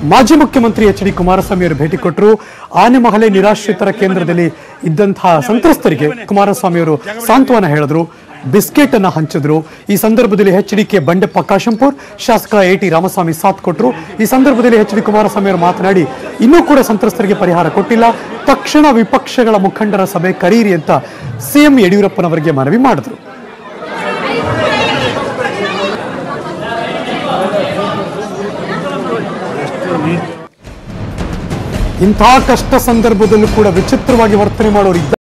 ಮಾಜಿ ಮುಖ್ಯಮಂತ್ರಿ H D Kumaraswamy ಅವರು ಭೇಟಿ ಕೊಟ್ಟರು ಆನೆಮಹಲೆ ನಿರಾಶ್ರಿತರ ಕೇಂದ್ರದಲ್ಲಿ ಇದ್ದಂತಹ ಸಂತ್ರಸ್ತರಿಗೆ ಕುಮಾರಸ್ವಾಮಿ ಅವರು ಸಾಂತ್ವನ ಹೇಳಿದ್ರು ಬಿಸ್ಕೆಟ್ ಅನ್ನ ಹಂಚಿದ್ರು ಈ ಸಂದರ್ಭದಲ್ಲಿ H D K Bandeppa Kashempur ಶಾಸಕ ಎ ಟಿ ರಾಮಸ್ವಾಮಿ ಸಾಥ್ ಕೊಟ್ಟರು ಈ ಸಂದರ್ಭದಲ್ಲಿ ಎಚ್ ಡಿ ಕುಮಾರಸ್ವಾಮಿ ಅವರು ಮಾತನಾಡಿ ಇನ್ನೂ ಕೂಡ ಸಂತ್ರಸ್ತರಿಗೆ ಪರಿಹಾರ ಕೊಟ್ಟಿಲ್ಲ ತಕ್ಷಣ ವಿಪಕ್ಷಗಳ ಮುಖಂಡರ ಸಭೆ ಕರೀರಿ ಅಂತ ಸಿಎಂ ಯಡಿಯೂರಪ್ಪನವರಿಗೆ ಮನವಿ ಮಾಡಿದ್ರು ಇಂತಹ ಕಷ್ಟ ಸಂದರ್ಭದಲ್ಲೂ ಕೂಡ ವಿಚಿತ್ರವಾಗಿ ವರ್ತನೆ ಮಾಡೋರು ಇದ್ದಾರೆ